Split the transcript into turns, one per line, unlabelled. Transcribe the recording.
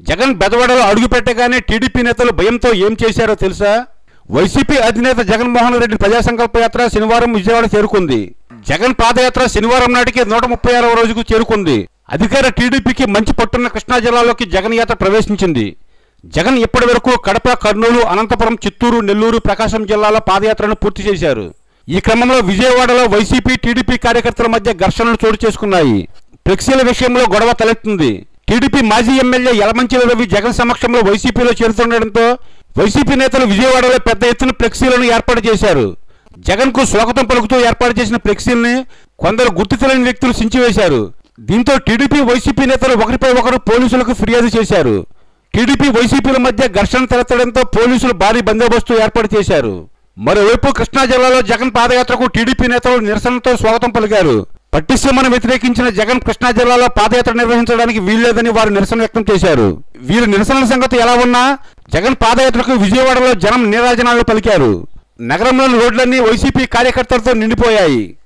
Jagan బెదవాడలో అడుగుపెట్టగానే TDP నేతలు భయంతో ఏం చేశారో తెలుసా వైసీపీ అధినేత జగన్మోహన్ రెడ్డి ప్రజా సంకల్ప యాత్ర శనివారం విజయవాడ చేరుకుంది జగన్ పాదయాత్ర శనివారం నాటికి నూట ముప్పై ఆరవ రోజుకు చేరుకుంది అధికార టీడీపీకి మంచి పట్టున్న కృష్ణా జిల్లాలోకి జగన్ యాత్ర ప్రవేశించింది జగన్ ఇప్పటి వరకు కడప కర్నూలు అనంతపురం చిత్తూరు నెల్లూరు ప్రకాశం జిల్లాల పాదయాత్రను పూర్తి చేశారు ఈ క్రమంలో విజయవాడలో వైసీపీ టీడీపీ కార్యకర్తల మధ్య ఘర్షణలు చోటు చేసుకున్నాయి ఫ్లెక్సీల విషయంలో గొడవ తలెత్తుంది టీడీపీ మాజీ ఎమ్మెల్యే యలమంచిల రవి జగన్ సమక్షంలో వైసీపీలో చేరుతుండటంతో వైసీపీ నేతలు విజయవాడలో పెద్ద ఎత్తున ఫ్లెక్సీలను ఏర్పాటు చేశారు జగన్ కు స్వాగతం పలుకుతూ ఏర్పాటు చేసిన ఫ్లెక్సీల్ని కొందరు గుర్తు తెలియని వ్యక్తులు చించివేశారు దీంతో టీడీపీ వైసీపీ నేతలు ఒకరిపై ఒకరు పోలీసులకు ఫిర్యాదు చేశారు టీడీపీ వైసీపీల మధ్య ఘర్షణ తలెత్తడంతో పోలీసులు భారీ బందోబస్తు ఏర్పాటు చేశారు మరోవైపు కృష్ణా జిల్లాలో జగన్ పాదయాత్రకు టీడీపీ నేతలు నిరసనతో స్వాగతం పలికారు పట్టిసీమను వ్యతిరేకించిన జగన్ కృష్ణా జిల్లాలో పాదయాత్ర నిర్వహించడానికి వీల్లేదని వారు నిరసన వ్యక్తం చేశారు వీరి నిరసనల సంగతి ఎలా ఉన్నా జగన్ పాదయాత్రకు విజయవాడలో జనం నీరాజనాలు పలికారు నగరంలోని రోడ్లన్నీ వైసీపీ కార్యకర్తలతో నిండిపోయాయి